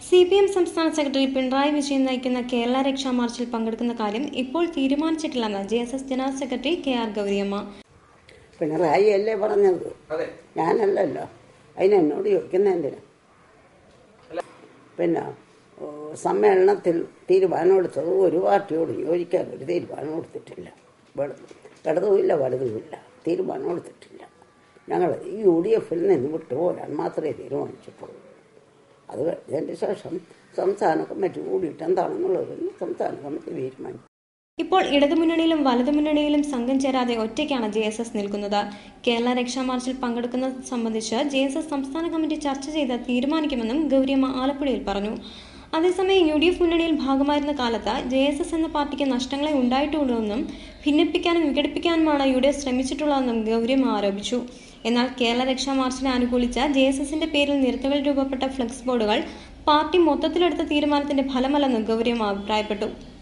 C P M സംസ്ഥാന secretary Pinarayi Vijayan നയിക്കുന്ന കേരള രക്ഷാ മാർച്ചിൽ പങ്കെടുക്കുന്ന കാര്യം ഇപ്പോൾ തീരുമാനിച്ചിട്ടില്ലെന്ന് J S S general secretary K R Gouriamma Pinarayi അല്ലേ പറഞ്ഞത് ഞാനല്ലല്ലോ അതിന് എന്നോട് ചോദിക്കുന്ന എന്തിനാ പിന്നെ ഓ, സമ്മേളനത്തിൽ തീരുമാനമെടുത്തത് ഒരു പാർട്ടിയോട് യോജിക്കാൻ ഒരു തീരുമാനം എടുത്തിട്ടില്ല വലത് ഇടതുമില്ല വലതുമില്ല തീരുമാനം എടുത്തിട്ടില്ല ഞങ്ങൾ ഈ യു ഡി എഫിൽ നിന്ന് വിട്ടുപോരാൻ മാത്രമേ തീരുമാനിച്ചിട്ടുള്ളൂ അത് കഴിഞ്ഞതിന് ശേഷം സംസ്ഥാന കമ്മിറ്റി കൂടിയിട്ട് എന്താണെന്നുള്ളത് സംസ്ഥാന കമ്മിറ്റി തീരുമാനിക്കും ഇപ്പോൾ ഇടതുമുന്നണിയിലും വലതുമുന്നണിയിലും സംഘം ചേരാതെ ഒറ്റയ്ക്കാണ് ജെ എസ് എസ് നിൽക്കുന്നത് കേരള രക്ഷാ മാർച്ചിൽ പങ്കെടുക്കുന്നത് സംബന്ധിച്ച് ജെ എസ് എസ് സംസ്ഥാന കമ്മിറ്റി ചർച്ച ചെയ്ത് തീരുമാനിക്കുമെന്നും ഗൗരിയമ്മ ആലപ്പുഴയിൽ പറഞ്ഞു അതേസമയം യു ഡി എഫ് മുന്നണിയിൽ ഭാഗമായിരുന്ന കാലത്ത് ജെ എസ് എസ് എന്ന പാർട്ടിക്ക് നഷ്ടങ്ങളെ ഉണ്ടായിട്ടുള്ളൂവെന്നും ഭിന്നിപ്പിക്കാനും വിഘടിപ്പിക്കാനുമാണ് യു ഡി എഫ് ശ്രമിച്ചിട്ടുള്ളതെന്നും ഗൗരിയമ്മ ആരോപിച്ചു എന്നാൽ കേരള രക്ഷാ മാർച്ചിനെ അനുകൂലിച്ച ജെ എസ് എസിന്റെ പേരിൽ നിരത്തുകൾ രൂപപ്പെട്ട ഫ്ലക്സ് ബോർഡുകൾ പാർട്ടി മൊത്തത്തിലെടുത്ത തീരുമാനത്തിന്റെ ഫലമല്ലെന്നും ഗൗരിയമ്മ അഭിപ്രായപ്പെട്ടു